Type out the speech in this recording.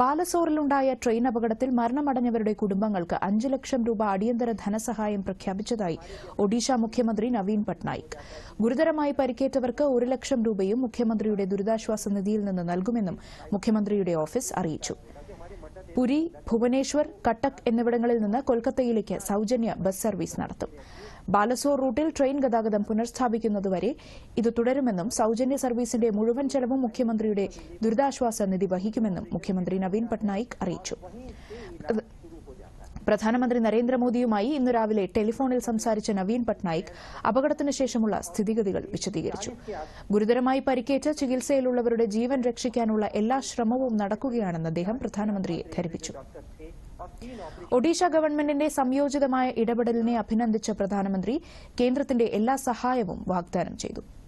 ബാലസോറിലുണ്ടായ train അപകടത്തിൽ മരണമടഞ്ഞവരുടെ കുടുംബങ്ങൾക്ക് അഞ്ച് ലക്ഷം രൂപ അടിയന്തര ധനസഹായം പ്രഖ്യാപിച്ചതായി ഒഡീഷ മുഖ്യമന്ത്രി നവീൻ പട്നായിക് ഗുരുതരമായി പരിക്കേറ്റവർക്ക് ഒരു ലക്ഷം രൂപയും മുഖ്യമന്ത്രിയുടെ ദുരിതാശ്വാസ നിധിയിൽ നിന്ന് നൽകുമെന്നും മുഖ്യമന്ത്രിയുടെ ഓഫീസ് അറിയിച്ചു പുരി ഭുവനേശ്വർ കട്ടക് എന്നിവിടങ്ങളിൽ നിന്ന് കൊൽക്കത്തയിലേക്ക് സൌജന്യ ബസ് സർവീസ് നടത്തും ബാലസോർ റൂട്ടിൽ ട്രെയിൻ ഗതാഗതം പുനഃസ്ഥാപിക്കുന്നതുവരെ ഇത് തുടരുമെന്നും സൌജന്യ സർവീസിന്റെ മുഴുവൻ ചെലവും മുഖ്യമന്ത്രിയുടെ ദുരിതാശ്വാസ നിധി വഹിക്കുമെന്നും മുഖ്യമന്ത്രി നവീൻ പട്നായിക് അറിയിച്ചു പ്രധാനമന്ത്രി നരേന്ദ്രമോദിയുമായി ഇന്ന് രാവിലെ ടെലിഫോണിൽ സംസാരിച്ച നവീൻ പട്നായിക് അപകടത്തിന് ശേഷമുള്ള സ്ഥിതിഗതികൾ വിശദീകരിച്ചു ഗുരുതരമായി പരിക്കേറ്റ് ചികിത്സയിലുള്ളവരുടെ ജീവൻ രക്ഷിക്കാനുള്ള എല്ലാ ശ്രമവും നടക്കുകയാണെന്ന് അദ്ദേഹം പ്രധാനമന്ത്രിയെ ധരിപ്പിച്ചു ഒഡീഷ ഗവൺമെന്റിന്റെ സംയോജിതമായ ഇടപെടലിനെ അഭിനന്ദിച്ച പ്രധാനമന്ത്രി കേന്ദ്രത്തിന്റെ എല്ലാ സഹായവും വാഗ്ദാനം ചെയ്തു